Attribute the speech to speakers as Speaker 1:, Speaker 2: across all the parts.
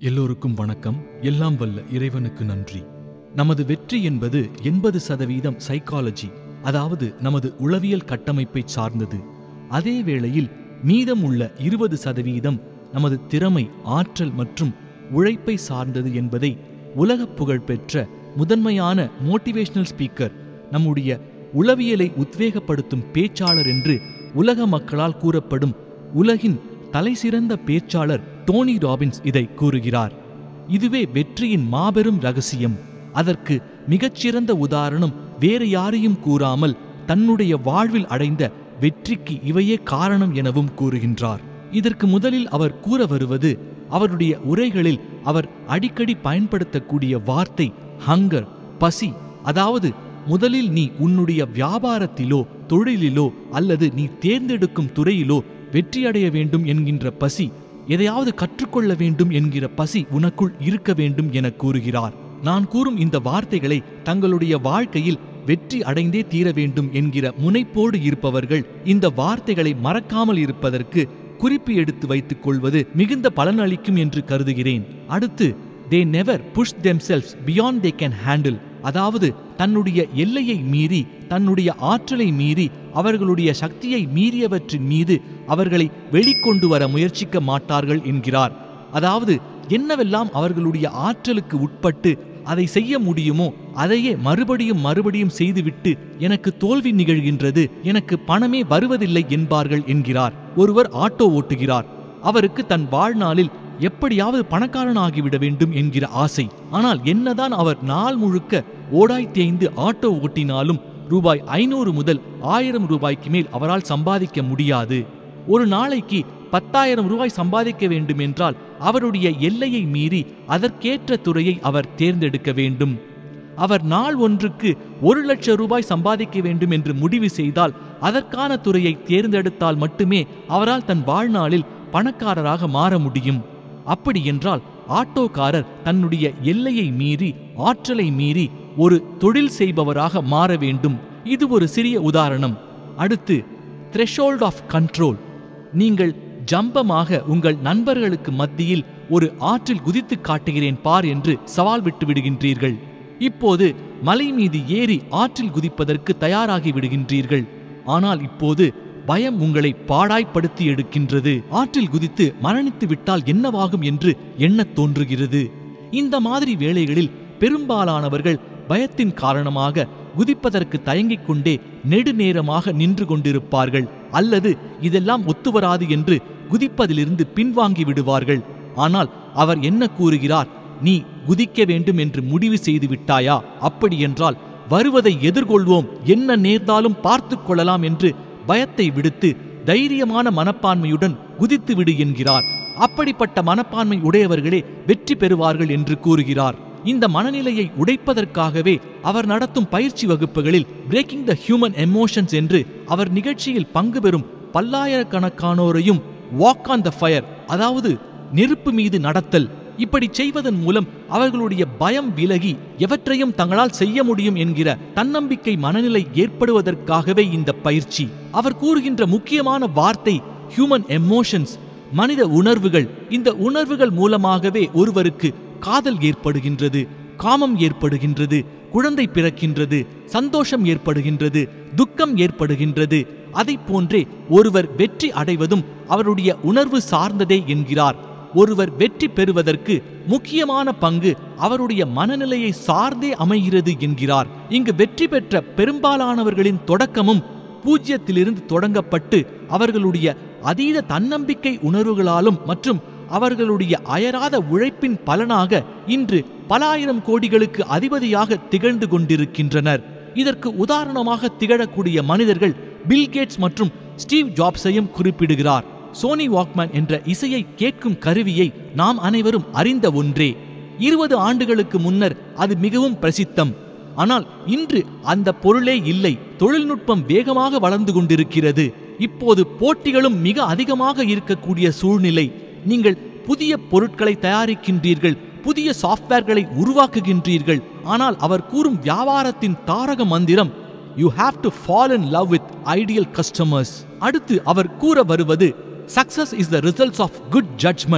Speaker 1: எல்லோருக்கும் வணக்கம் எல்லாம் வல்ல இறைவனுக்கு நன்றி நமது வெற்றி என்பது எண்பது சதவீதம் சைக்காலஜி அதாவது நமது உளவியல் கட்டமைப்பை சார்ந்தது அதே வேளையில் மீதம் உள்ள இருபது சதவீதம் நமது திறமை ஆற்றல் மற்றும் உழைப்பை சார்ந்தது என்பதை உலகப் புகழ்பெற்ற முதன்மையான மோட்டிவேஷனல் ஸ்பீக்கர் நம்முடைய உளவியலை உத்வேகப்படுத்தும் பேச்சாளர் என்று உலக மக்களால் கூறப்படும் உலகின் தலைசிறந்த பேச்சாளர் டோனி ராபின்ஸ் இதை கூறுகிறார் இதுவே வெற்றியின் மாபெரும் ரகசியம் அதற்கு மிகச்சிறந்த உதாரணம் வேறு யாரையும் கூறாமல் தன்னுடைய வாழ்வில் அடைந்த வெற்றிக்கு இவையே காரணம் எனவும் கூறுகின்றார் இதற்கு முதலில் அவர் கூற வருவது அவருடைய உரைகளில் அவர் அடிக்கடி பயன்படுத்தக்கூடிய வார்த்தை ஹங்கர் பசி அதாவது முதலில் நீ உன்னுடைய வியாபாரத்திலோ தொழிலிலோ அல்லது நீ தேர்ந்தெடுக்கும் துறையிலோ வெற்றியடைய வேண்டும் என்கின்ற பசி எதையாவது கற்றுக்கொள்ள வேண்டும் என்கிற பசி உனக்குள் இருக்க வேண்டும் என கூறுகிறார் நான் கூறும் இந்த வார்த்தைகளை தங்களுடைய வாழ்க்கையில் வெற்றி அடைந்தே தீர வேண்டும் என்கிற முனைப்போடு இருப்பவர்கள் இந்த வார்த்தைகளை மறக்காமல் இருப்பதற்கு குறிப்பு எடுத்து வைத்துக் கொள்வது மிகுந்த பலனளிக்கும் என்று கருதுகிறேன் அடுத்து they never push themselves beyond they can handle அதாவது தன்னுடைய எல்லையை மீறி தன்னுடைய ஆற்றலை மீறி அவர்களுடைய சக்தியை மீறியவற்றின் மீது அவர்களை வெளிக்கொண்டு வர முயற்சிக்க மாட்டார்கள் என்கிறார் அதாவது என்னவெல்லாம் அவர்களுடைய ஆற்றலுக்கு உட்பட்டு அதை செய்ய முடியுமோ அதையே மறுபடியும் மறுபடியும் செய்துவிட்டு எனக்கு தோல்வி நிகழ்கின்றது எனக்கு பணமே வருவதில்லை என்பார்கள் என்கிறார் ஒருவர் ஆட்டோ ஓட்டுகிறார் அவருக்கு தன் வாழ்நாளில் எப்படியாவது பணக்காரனாகிவிட வேண்டும் என்கிற ஆசை ஆனால் என்னதான் அவர் நாள் முழுக்க ஓடாய் தேய்ந்து ஆட்டோ ஓட்டினாலும் ரூபாய் ஐநூறு முதல் ஆயிரம் ரூபாய்க்கு மேல் அவரால் சம்பாதிக்க முடியாது ஒரு நாளைக்கு பத்தாயிரம் ரூபாய் சம்பாதிக்க வேண்டும் என்றால் அவருடைய எல்லையை மீறி அதற்கேற்ற துறையை அவர் தேர்ந்தெடுக்க வேண்டும் அவர் நாள் ஒன்றுக்கு ஒரு லட்சம் ரூபாய் சம்பாதிக்க வேண்டும் என்று முடிவு செய்தால் அதற்கான துறையை தேர்ந்தெடுத்தால் மட்டுமே அவரால் தன் வாழ்நாளில் பணக்காரராக மாற முடியும் அப்படி என்றால் ஆட்டோக்காரர் தன்னுடைய எல்லையை மீறி ஆற்றலை மீறி ஒரு தொழில் செய்பவராக மாற வேண்டும் இது ஒரு சிறிய உதாரணம் அடுத்து த்ரெஷோல்ட் ஆஃப் கண்ட்ரோல் நீங்கள் ஜம்பமாக உங்கள் நண்பர்களுக்கு மத்தியில் ஒரு ஆற்றில் குதித்து காட்டுகிறேன் பார் என்று சவால் விட்டு விடுகின்றீர்கள் இப்போது மலை மீது ஏறி ஆற்றில் குதிப்பதற்கு தயாராகி விடுகின்றீர்கள் ஆனால் இப்போது பயம் உங்களை பாடாய்ப்படுத்தி எடுக்கின்றது ஆற்றில் குதித்து மரணித்து விட்டால் என்னவாகும் என்று எண்ணத் தோன்றுகிறது இந்த மாதிரி வேளைகளில் பெரும்பாலானவர்கள் பயத்தின் காரணமாக குதிப்பதற்கு தயங்கிக் கொண்டே நெடுநேரமாக நின்று கொண்டிருப்பார்கள் அல்லது இதெல்லாம் ஒத்துவராது என்று குதிப்பதிலிருந்து பின்வாங்கி விடுவார்கள் ஆனால் அவர் என்ன கூறுகிறார் நீ குதிக்க வேண்டும் என்று முடிவு செய்து விட்டாயா அப்படியென்றால் வருவதை எதிர்கொள்வோம் என்ன நேர்ந்தாலும் பார்த்துக் கொள்ளலாம் என்று பயத்தை விடுத்து தைரியமான மனப்பான்மையுடன் குதித்து விடு என்கிறார் அப்படிப்பட்ட மனப்பான்மை உடையவர்களே வெற்றி பெறுவார்கள் என்று கூறுகிறார் இந்த மனநிலையை உடைப்பதற்காகவே அவர் நடத்தும் பயிற்சி வகுப்புகளில் பிரேக்கிங் த ஹியூமன் எமோஷன்ஸ் என்று அவர் நிகழ்ச்சியில் பங்கு பெறும் பல்லாயிரக்கணக்கானோரையும் வாக் ஆன் த ஃபயர் அதாவது நெருப்பு மீது நடத்தல் இப்படி செய்வதன் மூலம் அவர்களுடைய பயம் விலகி எவற்றையும் தங்களால் செய்ய முடியும் என்கிற தன்னம்பிக்கை மனநிலை ஏற்படுவதற்காகவே இந்த பயிற்சி அவர் கூறுகின்ற முக்கியமான வார்த்தை ஹியூமன் எமோஷன்ஸ் மனித உணர்வுகள் இந்த உணர்வுகள் மூலமாகவே ஒருவருக்கு காதல் ஏற்படுகின்றது காமம் ஏற்படுகின்றது குழந்தை பிறக்கின்றது சந்தோஷம் ஏற்படுகின்றது துக்கம் ஏற்படுகின்றது அதை போன்றே ஒருவர் வெற்றி அடைவதும் அவருடைய உணர்வு சார்ந்ததே என்கிறார் ஒருவர் வெற்றி பெறுவதற்கு முக்கியமான பங்கு அவருடைய மனநிலையை சார்ந்தே அமைகிறது என்கிறார் இங்கு வெற்றி பெற்ற பெரும்பாலானவர்களின் தொடக்கமும் பூஜ்யத்திலிருந்து தொடங்கப்பட்டு அவர்களுடைய அதீத தன்னம்பிக்கை உணர்வுகளாலும் மற்றும் அவர்களுடைய அயராத உழைப்பின் பலனாக இன்று பல ஆயிரம் கோடிகளுக்கு அதிபதியாக திகழ்ந்து கொண்டிருக்கின்றனர் இதற்கு உதாரணமாக திகழக்கூடிய மனிதர்கள் பில்கேட்ஸ் மற்றும் ஸ்டீவ் ஜாப்ஸையும் குறிப்பிடுகிறார் சோனி வாக்மேன் என்ற இசையை கேட்கும் கருவியை நாம் அனைவரும் அறிந்த ஒன்றே இருபது ஆண்டுகளுக்கு முன்னர் அது மிகவும் பிரசித்தம் ஆனால் இன்று அந்த பொருளே இல்லை தொழில்நுட்பம் வேகமாக வளர்ந்து கொண்டிருக்கிறது இப்போது போட்டிகளும் மிக அதிகமாக இருக்கக்கூடிய சூழ்நிலை நீங்கள் புதிய பொருட்களை தயாரிக்கின்றீர்கள் புதிய சாஃப்ட்வேர்களை உருவாக்குகின்றீர்கள் ஆனால் அவர் கூறும் வியாபாரத்தின் தாரக மந்திரம் you have to fall in love with ideal customers அடுத்து அவர் கூற வருவது success is the results of good judgment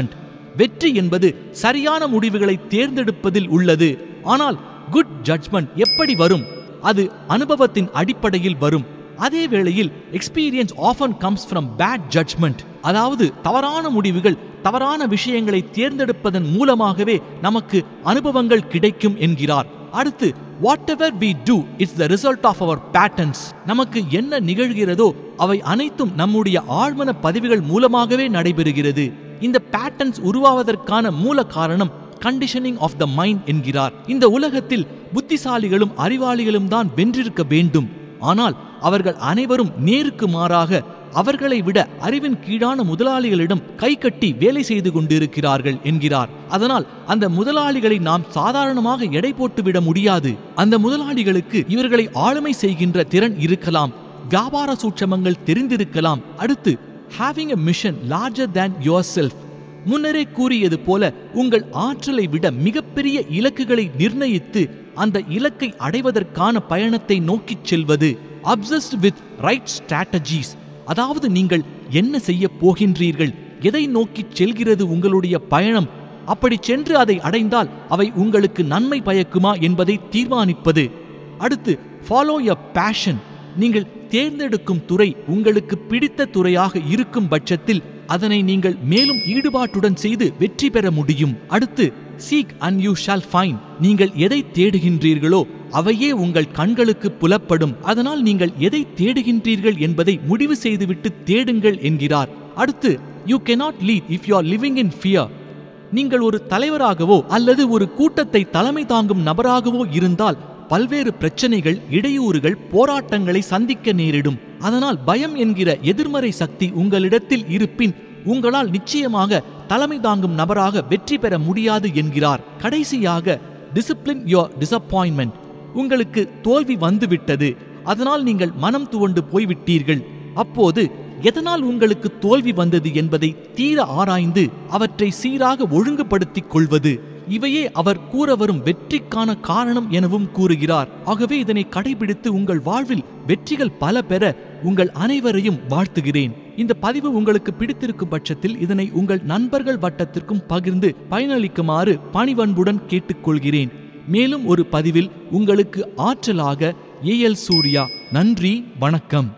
Speaker 1: வெற்றி என்பது சரியான முடிவுகளை தேர்ந்தெடுப்பதில் உள்ளது ஆனால் குட் ஜட்ஜ்மெண்ட் எப்படி வரும் அது அனுபவத்தின் அடிப்படையில் வரும் அதே வேளையில் experience often comes from bad judgment அதாவது தவறான முடிவுகள் தவறான விஷயங்களை தேர்ந்தெடுப்பதன் மூலமாகவே நமக்கு அனுபவங்கள் கிடைக்கும் என்கிறார் அடுத்து whatever we do it's the result of our patterns நமக்கு என்ன நிகழ்கிறதோ அவை அனைத்தும் நம்முடைய ஆழ்மன பதிவுகள் மூலமாகவே நடைபெறுகிறது இந்த பேட்டர்ன்ஸ் உருவாவதற்கான மூல காரணம் கண்டிஷனிங் ஆஃப் த மைண்ட் என்கிறார் இந்த உலகத்தில் புத்திசாலிகளும் அறிவாளிகளும் தான் வென்றிருக்க வேண்டும் ஆனால் அவர்கள் அனைவரும் நேருக்கு மாறாக அவர்களை விட அறிவின் கீழான முதலாளிகளிடம் கை கட்டி வேலை செய்து கொண்டிருக்கிறார்கள் என்கிறார் அதனால் அந்த முதலாளிகளை நாம் சாதாரணமாக எடை போட்டுவிட முடியாது அந்த முதலாளிகளுக்கு இவர்களை ஆளுமை செய்கின்ற திறன் இருக்கலாம் வியாபார சூட்சமங்கள் தெரிந்திருக்கலாம் அடுத்து having a mission larger than yourself முன்னரே கூறியது போல உங்கள் ஆற்றலை விட மிகப்பெரிய இலக்குகளை நிர்ணயித்து அந்த இலக்கை அடைவதற்கான பயணத்தை நோக்கிச் செல்வது அப்சஸ்ட் வித் ரைட் ஸ்ட்ராட்டஜிஸ் அதாவது நீங்கள் என்ன செய்ய போகின்றீர்கள் எதை நோக்கிச் செல்கிறது உங்களுடைய பயணம் அப்படி சென்று அதை அடைந்தால் அவை உங்களுக்கு நன்மை பயக்குமா என்பதை தீர்மானிப்பது அடுத்து ஃபாலோ ய பேஷன் நீங்கள் தேர்ந்தெடுக்கும் துறை உங்களுக்கு பிடித்த துறையாக இருக்கும் பட்சத்தில் அதனை நீங்கள் மேலும் ஈடுபாட்டுடன் செய்து வெற்றி பெற முடியும் அடுத்து seek and you shall find நீங்கள் எதை தேடுகின்றீர்களோ அவையே உங்கள் கண்களுக்கு புலப்படும் அதனால் நீங்கள் எதை தேடுகின்றீர்கள் என்பதை முடிவு செய்துவிட்டு தேடுங்கள் என்கிறார் அடுத்து you cannot lead if you are living in fear நீங்கள் ஒரு தலைவராகவோ அல்லது ஒரு கூட்டத்தை தலைமை தாங்கும் நபராகவோ இருந்தால் பல்வேறு பிரச்சனைகள் இடையூறுகள் போராட்டங்களை சந்திக்க நேரிடும் அதனால் பயம் என்கிற எதிர்மறை சக்தி உங்களிடத்தில் இருப்பின் உங்களால் நிச்சயமாக தலைமை தாங்கும் நபராக வெற்றி பெற முடியாது என்கிறார் கடைசியாக டிசிப்ளின் யோர் டிசப்பாயின்மெண்ட் உங்களுக்கு தோல்வி வந்துவிட்டது அதனால் நீங்கள் மனம் துவண்டு போய்விட்டீர்கள் அப்போது எதனால் உங்களுக்கு தோல்வி வந்தது என்பதை தீர ஆராய்ந்து அவற்றை சீராக ஒழுங்குபடுத்திக் கொள்வது இவையே அவர் கூற வரும் வெற்றிக்கான காரணம் எனவும் கூறுகிறார் ஆகவே இதனை கடைபிடித்து உங்கள் வாழ்வில் வெற்றிகள் பல பெற உங்கள் அனைவரையும் வாழ்த்துகிறேன் இந்த பதிவு உங்களுக்கு பிடித்திருக்கும் பட்சத்தில் இதனை உங்கள் நண்பர்கள் வட்டத்திற்கும் பகிர்ந்து பயனளிக்குமாறு பணிவன்புடன் கேட்டுக்கொள்கிறேன் மேலும் ஒரு பதிவில் உங்களுக்கு ஆற்றலாக ஏஎல் சூர்யா நன்றி வணக்கம்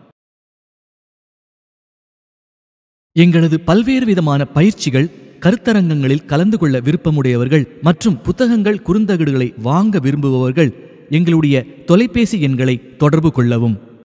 Speaker 1: எங்களது பல்வேறு விதமான பயிற்சிகள் கருத்தரங்கங்களில் கலந்து கொள்ள விருப்பமுடையவர்கள் மற்றும் புத்தகங்கள் குறுந்தகடுகளை வாங்க விரும்புபவர்கள் எங்களுடைய தொலைபேசி எண்களை தொடர்பு கொள்ளவும்